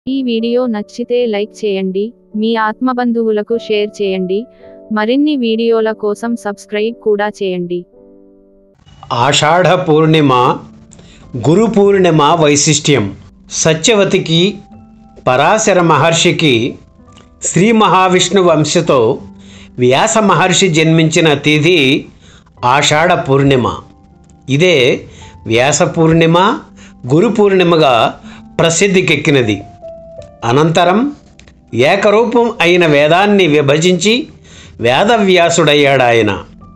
ఈ వీడియో నచ్చితే లైక్ చేయండి మీ ఆత్మబంధువులకు షేర్ చేయండి మరిన్ని వీడియోల కోసం సబ్స్క్రైబ్ కూడా చేయండి ఆషాఢ పూర్ణిమ గురు పూర్ణిమ వైశిష్ట్యం సత్యవతికి పరాశర మహర్షికి శ్రీ మహావిష్ణు వంశతో వ్యాస మహర్షి జన్మించిన తిథి ఆషాఢ పూర్ణిమ ఇదే వ్యాస పూర్ణిమ గురు పూర్ణిమగా ప్రసిద్ధికెక్కినది అనంతరం ఏకరూపం అయిన వేదాన్ని విభజించి వేదవ్యాసుడయ్యాడాయన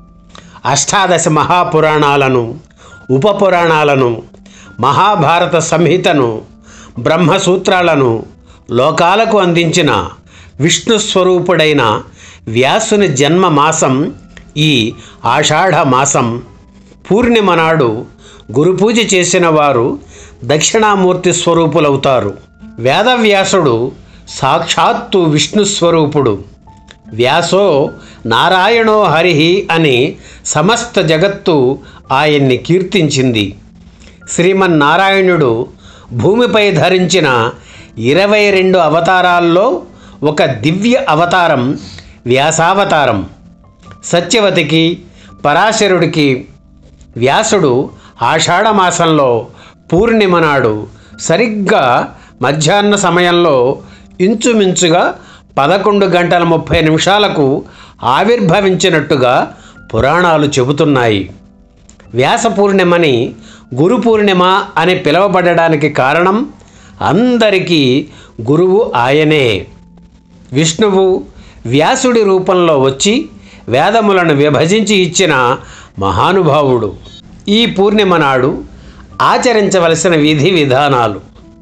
అష్టాదశ మహాపురాణాలను ఉపపురాణాలను మహాభారత సంహితను బ్రహ్మసూత్రాలను లోకాలకు అందించిన విష్ణు స్వరూపుడైన వ్యాసుని జన్మ మాసం ఈ ఆషాఢ మాసం పూర్ణిమ నాడు గురుపూజ చేసిన వారు దక్షిణామూర్తి స్వరూపులవుతారు వేదవ్యాసుడు సాక్షాత్తు విష్ణు స్వరూపుడు వ్యాసో నారాయణో హరిహి అని సమస్త జగత్తు ఆయన్ని కీర్తించింది శ్రీమన్నారాయణుడు భూమిపై ధరించిన ఇరవై రెండు అవతారాల్లో ఒక దివ్య అవతారం వ్యాసావతారం సత్యవతికి పరాశరుడికి వ్యాసుడు ఆషాఢమాసంలో పూర్ణిమ నాడు సరిగ్గా మధ్యాహ్న సమయంలో ఇంచుమించుగా పదకొండు గంటల ముప్పై నిమిషాలకు ఆవిర్భవించినట్టుగా పురాణాలు చెబుతున్నాయి వ్యాస పూర్ణిమని గురు పూర్ణిమ అని పిలువబడడానికి కారణం అందరికీ గురువు ఆయనే విష్ణువు వ్యాసుడి రూపంలో వచ్చి వేదములను విభజించి ఇచ్చిన మహానుభావుడు ఈ పూర్ణిమ నాడు ఆచరించవలసిన విధి విధానాలు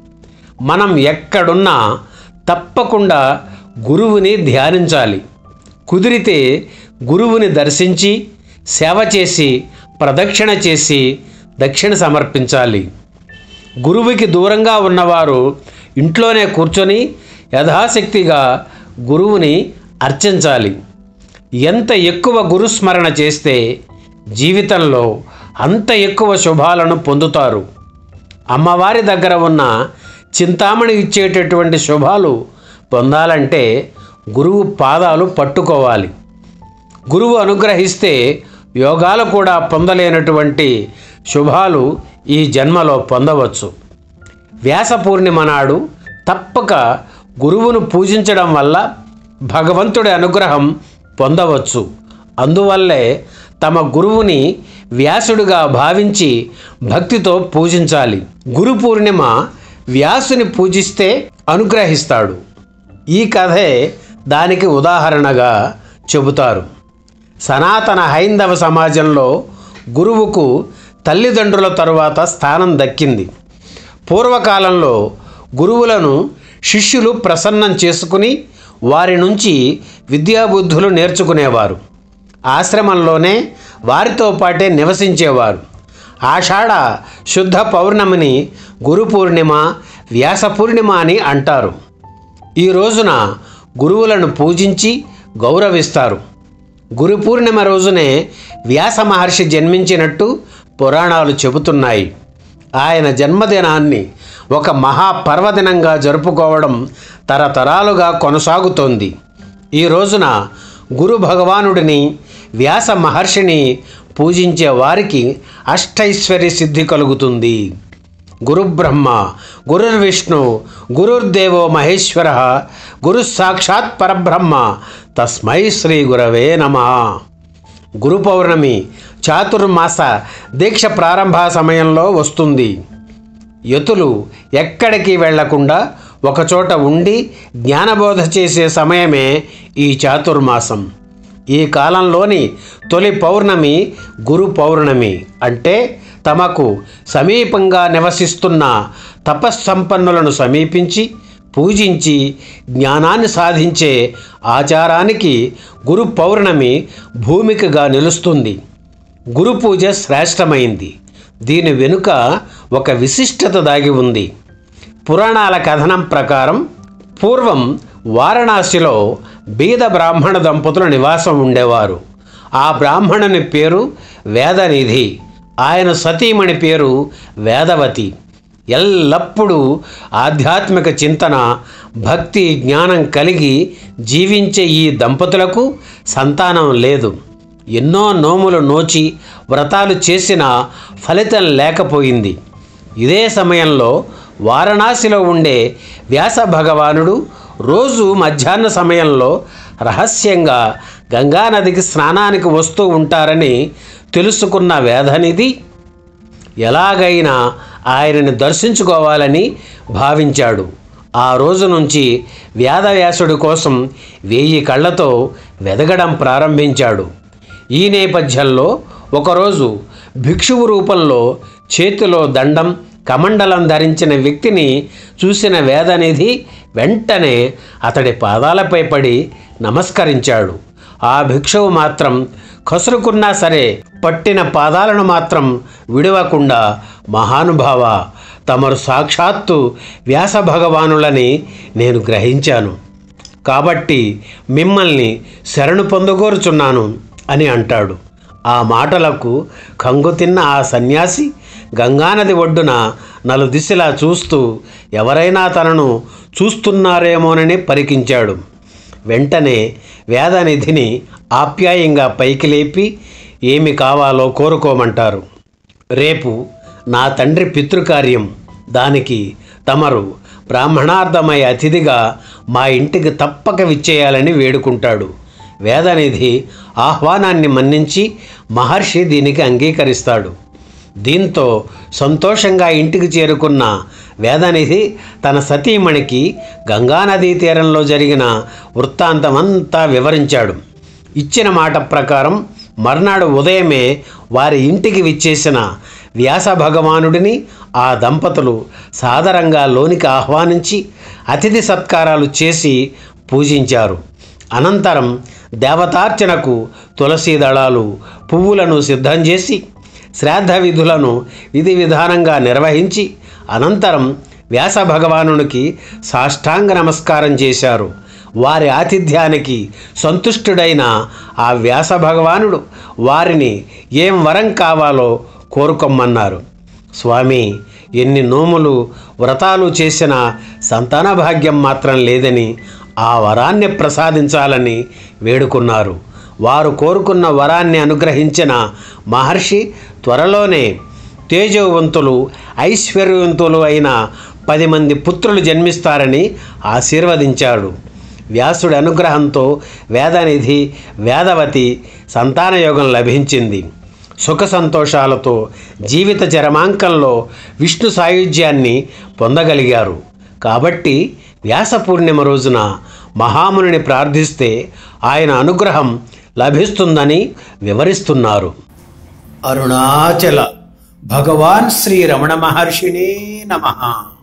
మనం ఎక్కడున్నా తప్పకుండా గురువుని ధ్యానించాలి కుదిరితే గురువుని దర్శించి సేవ చేసి ప్రదక్షిణ చేసి దక్షిణ సమర్పించాలి గురువుకి దూరంగా ఉన్నవారు ఇంట్లోనే కూర్చొని యథాశక్తిగా గురువుని అర్చించాలి ఎంత ఎక్కువ గురుస్మరణ చేస్తే జీవితంలో అంత ఎక్కువ శుభాలను పొందుతారు అమ్మవారి దగ్గర ఉన్న చింతామణి ఇచ్చేటటువంటి శుభాలు పొందాలంటే గురువు పాదాలు పట్టుకోవాలి గురువు అనుగ్రహిస్తే యోగాలు కూడా పొందలేనటువంటి శుభాలు ఈ జన్మలో పొందవచ్చు వ్యాస పూర్ణిమ నాడు తప్పక గురువును పూజించడం వల్ల భగవంతుడి అనుగ్రహం పొందవచ్చు అందువల్లే తమ గురువుని వ్యాసుడిగా భావించి భక్తితో పూజించాలి గురు పూర్ణిమ వ్యాసుని పూజిస్తే అనుగ్రహిస్తాడు ఈ కథే దానికి ఉదాహరణగా చెబుతారు సనాతన హైందవ సమాజంలో గురువుకు తల్లిదండ్రుల తరువాత స్థానం దక్కింది పూర్వకాలంలో గురువులను శిష్యులు ప్రసన్నం చేసుకుని వారి నుంచి విద్యాబుద్ధులు నేర్చుకునేవారు ఆశ్రమంలోనే వారితో పాటే నివసించేవారు ఆషాఢ శుద్ధ పౌర్ణమిని గురు పూర్ణిమ వ్యాస పూర్ణిమ అని అంటారు ఈ రోజున గురువులను పూజించి గౌరవిస్తారు గురు పూర్ణిమ రోజునే వ్యాస మహర్షి జన్మించినట్టు పురాణాలు చెబుతున్నాయి ఆయన జన్మదినాన్ని ఒక మహాపర్వదినంగా జరుపుకోవడం తరతరాలుగా కొనసాగుతోంది ఈ రోజున గురు భగవానుడిని వ్యాస మహర్షిని పూజించే వారికి అష్టైశ్వర్య సిద్ధి కలుగుతుంది గురుబ్రహ్మ గురుర్విష్ణు గురుర్దేవో మహేశ్వర గురు సాక్షాత్ పరబ్రహ్మ తస్మై శ్రీ గురవే నమ గురు పౌర్ణమి చాతుర్మాస దీక్ష ప్రారంభ సమయంలో వస్తుంది యతులు ఎక్కడికి వెళ్లకుండా ఒకచోట ఉండి జ్ఞానబోధ చేసే సమయమే ఈ చాతుర్మాసం ఈ కాలంలోని తొలి పౌర్ణమి గురు పౌర్ణమి అంటే తమకు సమీపంగా నివసిస్తున్న తపస్సంపన్నులను సమీపించి పూజించి జ్ఞానాన్ని సాధించే ఆచారానికి గురు పౌర్ణమి భూమికగా నిలుస్తుంది గురు పూజ శ్రేష్టమైంది దీని వెనుక ఒక విశిష్టత దాగి ఉంది పురాణాల కథనం ప్రకారం పూర్వం వారణాసిలో బీద బ్రాహ్మణ దంపతుల నివాసం ఉండేవారు ఆ బ్రాహ్మణుని పేరు వేదనిధి ఆయన సతీమణి పేరు వేదవతి ఎల్లప్పుడూ ఆధ్యాత్మిక చింతన భక్తి జ్ఞానం కలిగి జీవించే ఈ దంపతులకు సంతానం లేదు ఎన్నో నోములు నోచి వ్రతాలు చేసిన ఫలితం లేకపోయింది ఇదే సమయంలో వారణాసిలో ఉండే వ్యాస భగవానుడు రోజు మధ్యాహ్న సమయంలో రహస్యంగా గంగానదికి స్నానానికి వస్తూ ఉంటారని తెలుసుకున్న వేదనిధి ఎలాగైనా ఆయనని దర్శించుకోవాలని భావించాడు ఆ రోజు నుంచి వేదవ్యాసుడి కోసం వెయ్యి కళ్ళతో వెదగడం ప్రారంభించాడు ఈ నేపథ్యంలో ఒకరోజు భిక్షువు రూపంలో చేతిలో దండం కమండలం ధరించిన వ్యక్తిని చూసిన వేదనిధి వెంటనే అతడి పాదాలపై పడి నమస్కరించాడు ఆ భిక్షువు మాత్రం కసురుకున్నా సరే పట్టిన పాదాలను మాత్రం విడవకుండా మహానుభావ తమరు సాక్షాత్తు వ్యాస భగవానులని నేను గ్రహించాను కాబట్టి మిమ్మల్ని శరణు పొందగోరుచున్నాను అని అంటాడు ఆ మాటలకు కంగుతిన్న ఆ సన్యాసి గంగానది ఒడ్డున నలుదిశలా చూస్తూ ఎవరైనా తనను చూస్తున్నారేమోనని పరికించాడు వెంటనే వేదనిధిని ఆప్యాయంగా పైకి లేపి ఏమి కావాలో కోరుకోమంటారు రేపు నా తండ్రి పితృకార్యం దానికి తమరు బ్రాహ్మణార్థమై అతిథిగా మా ఇంటికి తప్పక విచ్చేయాలని వేడుకుంటాడు వేదనిధి ఆహ్వానాన్ని మన్నించి మహర్షి దీనికి అంగీకరిస్తాడు దీంతో సంతోషంగా ఇంటికి చేరుకున్న వేదనిధి తన సతీమణికి గంగానదీ తీరంలో జరిగిన వృత్తాంతమంతా వివరించాడు ఇచ్చిన మాట ప్రకారం మర్నాడు ఉదయమే వారి ఇంటికి విచ్చేసిన వ్యాస భగవానుడిని ఆ దంపతులు సాదరంగా లోనికి ఆహ్వానించి అతిథి సత్కారాలు చేసి పూజించారు అనంతరం దేవతార్చనకు తులసీ దళాలు పువ్వులను సిద్ధం చేసి శ్రాద్ధ విధులను విధి విధానంగా నిర్వహించి అనంతరం వ్యాస భగవానునికి సాష్టాంగ నమస్కారం చేశారు వారి ఆతిథ్యానికి సంతుష్టుడైన ఆ వ్యాస భగవానుడు వారిని ఏం వరం కావాలో కోరుకోమన్నారు స్వామి ఎన్ని నోములు వ్రతాలు చేసిన సంతాన భాగ్యం మాత్రం లేదని ఆ వరాన్ని ప్రసాదించాలని వేడుకున్నారు వారు కోరుకున్న వరాన్ని అనుగ్రహించిన మహర్షి త్వరలోనే తేజవంతులు ఐశ్వర్యవంతులు అయిన పది మంది పుత్రులు జన్మిస్తారని ఆశీర్వదించాడు వ్యాసుడి అనుగ్రహంతో వేదనిధి వేదవతి సంతానయోగం లభించింది సుఖ సంతోషాలతో జీవిత చరమాంకంలో విష్ణు సాయుధ్యాన్ని పొందగలిగారు కాబట్టి వ్యాస పూర్ణిమ రోజున మహామునిని ప్రార్థిస్తే ఆయన అనుగ్రహం లభిస్తుందని వివరిస్తున్నారు అరుణాచల భగవాన్ శ్రీ రమణ మహర్షినే నమః